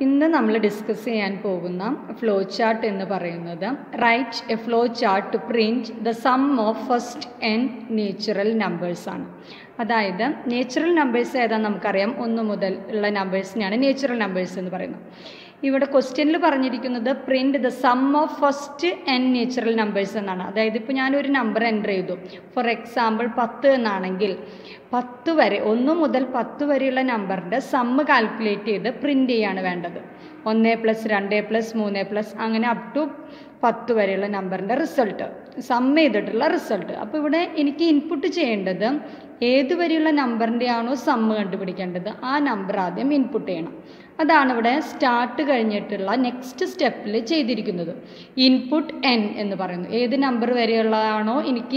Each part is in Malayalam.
ഇന്ന് നമ്മൾ ഡിസ്കസ് ചെയ്യാൻ പോകുന്ന ഫ്ലോ ചാർട്ട് എന്ന് പറയുന്നത് write a flow chart to print the sum of first N natural numbers ആണ് അതായത് നേച്ചുറൽ നമ്പേഴ്സ് ഏതാണെന്ന് നമുക്കറിയാം ഒന്ന് മുതൽ ഉള്ള നമ്പേഴ്സിനെയാണ് നേച്ചുറൽ നമ്പേഴ്സ് എന്ന് പറയുന്നത് ഇവിടെ ക്വസ്റ്റ്യനിൽ പറഞ്ഞിരിക്കുന്നത് print the sum of first N natural numbers എന്നാണ് അതായത് ഇപ്പോൾ ഞാനൊരു നമ്പർ എൻ്റർ ചെയ്തു ഫോർ എക്സാമ്പിൾ പത്ത് എന്നാണെങ്കിൽ പത്ത് വരെ ഒന്ന് മുതൽ പത്ത് വരെയുള്ള നമ്പറിൻ്റെ സമ്മ് കാൽക്കുലേറ്റ് ചെയ്ത് പ്രിൻ്റ് ചെയ്യാണ് വേണ്ടത് ഒന്ന് പ്ലസ് രണ്ട് പ്ലസ് മൂന്ന് പ്ലസ് അങ്ങനെ അപ് ടു പത്ത് വരെയുള്ള നമ്പറിൻ്റെ റിസൾട്ട് സം ചെയ്തിട്ടുള്ള റിസൾട്ട് അപ്പോൾ ഇവിടെ എനിക്ക് ഇൻപുട്ട് ചെയ്യേണ്ടത് ഏത് വരെയുള്ള നമ്പറിൻ്റെ ആണോ സമ്മ് കണ്ടുപിടിക്കേണ്ടത് ആ നമ്പർ ആദ്യം ഇൻപുട്ട് ചെയ്യണം അതാണ് ഇവിടെ സ്റ്റാർട്ട് കഴിഞ്ഞിട്ടുള്ള നെക്സ്റ്റ് സ്റ്റെപ്പിൽ ചെയ്തിരിക്കുന്നത് ഇൻപുട്ട് എൻ എന്ന് പറയുന്നു ഏത് നമ്പർ വരെയുള്ളതാണോ എനിക്ക്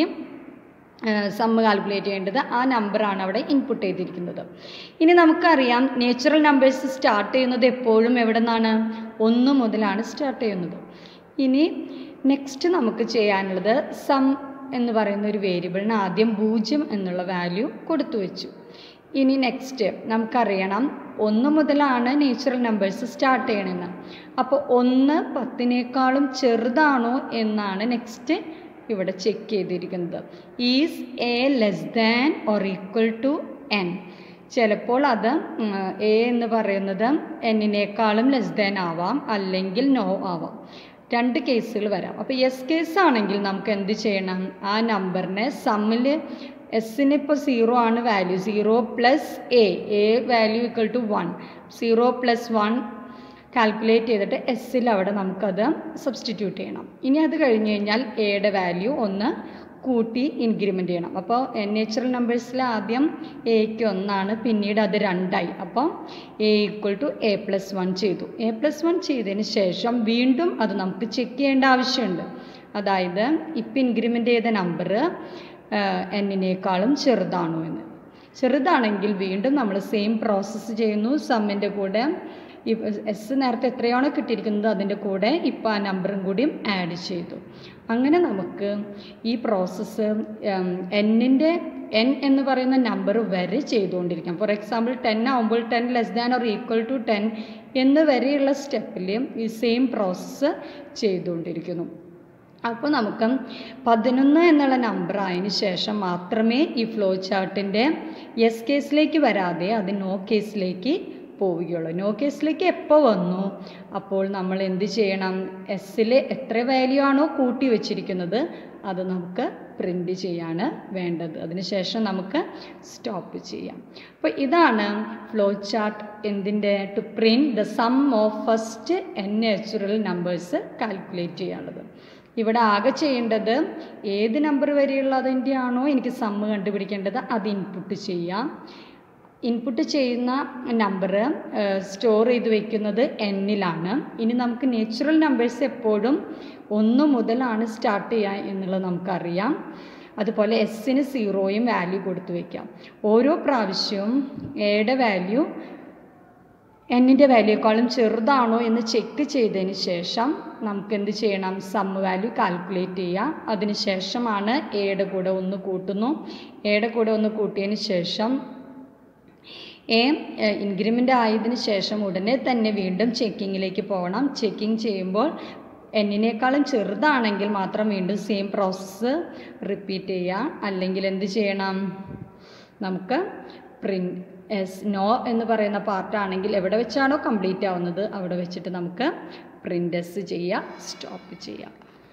സമ്മ് കാൽക്കുലേറ്റ് ചെയ്യേണ്ടത് ആ നമ്പറാണ് അവിടെ ഇൻപുട്ട് ചെയ്തിരിക്കുന്നത് ഇനി നമുക്കറിയാം നേച്ചുറൽ നമ്പേഴ്സ് സ്റ്റാർട്ട് ചെയ്യുന്നത് എപ്പോഴും എവിടെ നിന്നാണ് ഒന്ന് മുതലാണ് സ്റ്റാർട്ട് ചെയ്യുന്നത് ഇനി നെക്സ്റ്റ് നമുക്ക് ചെയ്യാനുള്ളത് സം എന്ന് പറയുന്ന ഒരു വേരിയബിളിന് ആദ്യം പൂജ്യം എന്നുള്ള വാല്യൂ കൊടുത്തു വെച്ചു ഇനി നെക്സ്റ്റ് നമുക്കറിയണം ഒന്ന് മുതലാണ് നേച്ചുറൽ നമ്പേഴ്സ് സ്റ്റാർട്ട് ചെയ്യണമെന്ന് അപ്പോൾ ഒന്ന് പത്തിനേക്കാളും ചെറുതാണോ എന്നാണ് നെക്സ്റ്റ് ഇവിടെ ചെക്ക് ചെയ്തിരിക്കുന്നത് is A less than or equal to N ചിലപ്പോൾ അത് എ എന്ന് പറയുന്നത് എന്നിനേക്കാളും ലെസ് ദാൻ ആവാം അല്ലെങ്കിൽ നോ ആവാം രണ്ട് കേസുകൾ വരാം അപ്പോൾ എസ് കേസ് ആണെങ്കിൽ നമുക്ക് എന്ത് ചെയ്യണം ആ നമ്പറിനെ സമ്മിൽ എസ്സിന് ഇപ്പോൾ സീറോ ആണ് value zero plus A A value equal to one zero plus one calculate ചെയ്തിട്ട് എസ്സിൽ അവിടെ നമുക്കത് സബ്സ്റ്റിറ്റ്യൂട്ട് ചെയ്യണം ഇനി അത് കഴിഞ്ഞ് കഴിഞ്ഞാൽ എയുടെ വാല്യൂ ഒന്ന് കൂട്ടി ഇൻക്രിമെൻ്റ് ചെയ്യണം അപ്പോൾ നേച്ചുറൽ നമ്പേഴ്സിൽ ആദ്യം എക്ക് ഒന്നാണ് പിന്നീട് അത് രണ്ടായി അപ്പോൾ A equal to A plus one ചെയ്തു എ പ്ലസ് വൺ ചെയ്തതിന് ശേഷം വീണ്ടും അത് നമുക്ക് ചെക്ക് ചെയ്യേണ്ട ആവശ്യമുണ്ട് അതായത് ഇപ്പം ഇൻക്രിമെൻ്റ് ചെയ്ത നമ്പർ എന്നിനേക്കാളും ചെറുതാണോ എന്ന് ചെറുതാണെങ്കിൽ വീണ്ടും നമ്മൾ സെയിം പ്രോസസ്സ് ചെയ്യുന്നു സമ്മിൻ്റെ കൂടെ ഈ എസ് നേരത്തെ എത്രയാണോ കിട്ടിയിരിക്കുന്നത് അതിൻ്റെ കൂടെ ഇപ്പോൾ ആ നമ്പറും കൂടിയും ആഡ് ചെയ്തു അങ്ങനെ നമുക്ക് ഈ പ്രോസസ്സ് എന്നിൻ്റെ എൻ എന്ന് പറയുന്ന നമ്പർ വരെ ചെയ്തുകൊണ്ടിരിക്കാം ഫോർ എക്സാമ്പിൾ ടെൻ ആകുമ്പോൾ ten less than or equal to ten എന്ന് വരെയുള്ള സ്റ്റെപ്പിൽ ഈ സെയിം പ്രോസസ്സ് ചെയ്തുകൊണ്ടിരിക്കുന്നു അപ്പോൾ നമുക്ക് പതിനൊന്ന് എന്നുള്ള നമ്പർ ആയതിനു ശേഷം മാത്രമേ ഈ ഫ്ലോ ചാർട്ടിൻ്റെ എസ് കേസിലേക്ക് വരാതെ അത് നോ കേസിലേക്ക് പോവുകയുള്ളൂ നോ കേസിലേക്ക് എപ്പോൾ വന്നു അപ്പോൾ നമ്മൾ എന്ത് ചെയ്യണം എസ്സിൽ എത്ര വാല്യൂ ആണോ കൂട്ടി വെച്ചിരിക്കുന്നത് അത് നമുക്ക് പ്രിൻ്റ് ചെയ്യാണ് വേണ്ടത് അതിനുശേഷം നമുക്ക് സ്റ്റോപ്പ് ചെയ്യാം അപ്പോൾ ഇതാണ് ഫ്ലോ ചാർട്ട് എന്തിൻ്റെ to print the sum of first N natural numbers calculate ചെയ്യാനുള്ളത് ഇവിടെ ആകെ ചെയ്യേണ്ടത് ഏത് നമ്പർ വരെയുള്ളതിൻ്റെ ആണോ എനിക്ക് സമ്മ് കണ്ടുപിടിക്കേണ്ടത് അത് ഇൻപുട്ട് ചെയ്യാം ഇൻപുട്ട് ചെയ്യുന്ന നമ്പർ സ്റ്റോർ ചെയ്ത് വെക്കുന്നത് എന്നിലാണ് ഇനി നമുക്ക് നേച്ചുറൽ നമ്പേഴ്സ് എപ്പോഴും ഒന്ന് മുതലാണ് സ്റ്റാർട്ട് ചെയ്യുക എന്നുള്ളത് നമുക്കറിയാം അതുപോലെ എസ്സിന് സീറോയും വാല്യൂ കൊടുത്തു വയ്ക്കാം ഓരോ പ്രാവശ്യവും എയുടെ വാല്യൂ എന്നിൻ്റെ വാല്യൂക്കാളും ചെറുതാണോ എന്ന് ചെക്ക് ചെയ്തതിന് ശേഷം നമുക്ക് എന്ത് ചെയ്യണം സം വാല്യൂ കാൽക്കുലേറ്റ് ചെയ്യുക അതിന് ശേഷമാണ് എയുടെ കൂടെ ഒന്ന് കൂട്ടുന്നു എയുടെ കൂടെ ഒന്ന് കൂട്ടിയതിന് ശേഷം എ ഇൻക്രിമെൻ്റ് ആയതിനു ശേഷം ഉടനെ തന്നെ വീണ്ടും ചെക്കിങ്ങിലേക്ക് പോകണം ചെക്കിങ് ചെയ്യുമ്പോൾ എന്നിനേക്കാളും ചെറുതാണെങ്കിൽ മാത്രം വീണ്ടും സെയിം പ്രോസസ്സ് റിപ്പീറ്റ് ചെയ്യുക അല്ലെങ്കിൽ എന്ത് ചെയ്യണം നമുക്ക് പ്രിൻ്റ് എസ് നോ എന്ന് പറയുന്ന പാർട്ടാണെങ്കിൽ എവിടെ വെച്ചാണോ കംപ്ലീറ്റ് ആവുന്നത് അവിടെ വെച്ചിട്ട് നമുക്ക് പ്രിൻ്റ് എസ് ചെയ്യുക സ്റ്റോപ്പ് ചെയ്യുക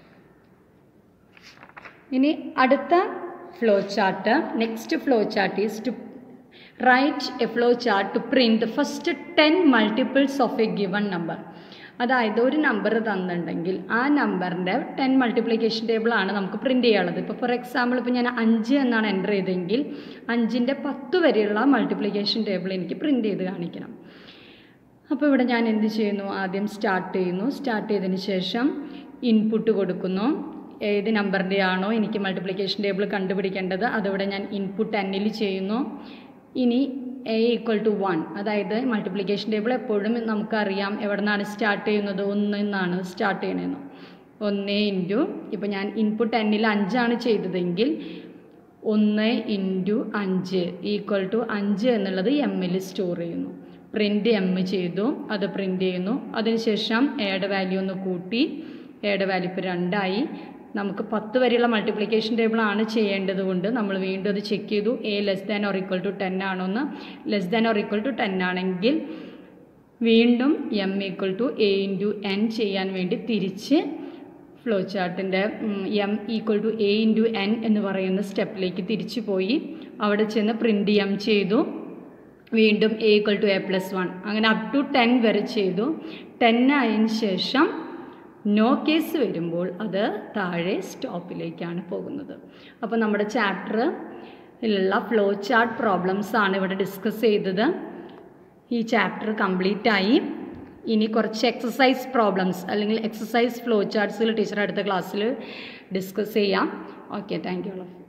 ഇനി അടുത്ത flow chart next flow chart is to write a flow chart to print first ten multiples of a given number അതായത് ഒരു നമ്പർ തന്നിട്ടുണ്ടെങ്കിൽ ആ നമ്പറിൻ്റെ ടെൻ മൾട്ടിപ്ലിക്കേഷൻ ടേബിളാണ് നമുക്ക് പ്രിൻറ്റ് ചെയ്യാനുള്ളത് ഇപ്പോൾ ഫോർ എക്സാമ്പിൾ ഇപ്പോൾ ഞാൻ അഞ്ച് എന്നാണ് എൻ്റർ ചെയ്തതെങ്കിൽ അഞ്ചിൻ്റെ പത്ത് വരെയുള്ള മൾട്ടിപ്ലിക്കേഷൻ ടേബിൾ എനിക്ക് പ്രിൻറ്റ് ചെയ്ത് കാണിക്കണം അപ്പോൾ ഇവിടെ ഞാൻ എന്ത് ചെയ്യുന്നു ആദ്യം സ്റ്റാർട്ട് ചെയ്യുന്നു സ്റ്റാർട്ട് ചെയ്തതിന് ശേഷം ഇൻപുട്ട് കൊടുക്കുന്നു ഏത് നമ്പറിൻ്റെ ആണോ എനിക്ക് മൾട്ടിപ്ലിക്കേഷൻ ടേബിൾ കണ്ടുപിടിക്കേണ്ടത് അതിവിടെ ഞാൻ ഇൻപുട്ട് എന്നിൽ ചെയ്യുന്നു ഇനി എ ഈക്വൽ ടു വൺ അതായത് മൾട്ടിപ്ലിക്കേഷൻ ടേബിൾ എപ്പോഴും നമുക്കറിയാം എവിടെ നിന്നാണ് സ്റ്റാർട്ട് ചെയ്യുന്നത് ഒന്ന് നിന്നാണ് സ്റ്റാർട്ട് ചെയ്യണമെന്ന് ഒന്ന് ഇൻറ്റു ഇപ്പോൾ ഞാൻ ഇൻപുട്ട് എന്നിൽ അഞ്ചാണ് ചെയ്തതെങ്കിൽ ഒന്ന് ഇൻറ്റു അഞ്ച് ഈക്വൽ ടു അഞ്ച് എന്നുള്ളത് എമ്മിൽ സ്റ്റോർ ചെയ്യുന്നു പ്രിൻ്റ് എം ചെയ്തു അത് പ്രിൻ്റ് ചെയ്യുന്നു അതിനുശേഷം എയുടെ വാല്യൂ ഒന്ന് കൂട്ടി എയുടെ വാല്യൂ ഇപ്പോൾ രണ്ടായി നമുക്ക് പത്ത് വരെയുള്ള മൾട്ടിപ്ലിക്കേഷൻ ടേബിളാണ് ചെയ്യേണ്ടത് കൊണ്ട് നമ്മൾ വീണ്ടും അത് ചെക്ക് ചെയ്തു A less than or equal to ten ആണോ എന്ന് less than or equal to ten ആണെങ്കിൽ വീണ്ടും M equal to A into N ചെയ്യാൻ വേണ്ടി തിരിച്ച് ഫ്ലോ ചാർട്ടിൻ്റെ M equal to A into N എന്ന് പറയുന്ന സ്റ്റെപ്പിലേക്ക് തിരിച്ചു പോയി അവിടെ ചെന്ന് പ്രിൻ്റ് എം ചെയ്തു വീണ്ടും A equal to A plus one അങ്ങനെ അപ് ടു ടെൻ വരെ ചെയ്തു ടെൻ ആയതിനു ശേഷം നോ കേസ് വരുമ്പോൾ അത് താഴെ സ്റ്റോപ്പിലേക്കാണ് പോകുന്നത് അപ്പോൾ നമ്മുടെ ചാപ്റ്ററിലുള്ള ഫ്ലോ ചാർട്ട് പ്രോബ്ലംസ് ആണ് ഇവിടെ ഡിസ്കസ് ചെയ്തത് ഈ ചാപ്റ്റർ കംപ്ലീറ്റ് ആയി ഇനി കുറച്ച് എക്സസൈസ് പ്രോബ്ലംസ് അല്ലെങ്കിൽ എക്സസൈസ് ഫ്ലോ ചാർട്ട്സുകൾ ടീച്ചർ അടുത്ത ക്ലാസ്സിൽ ഡിസ്കസ് ചെയ്യാം ഓക്കെ താങ്ക് യു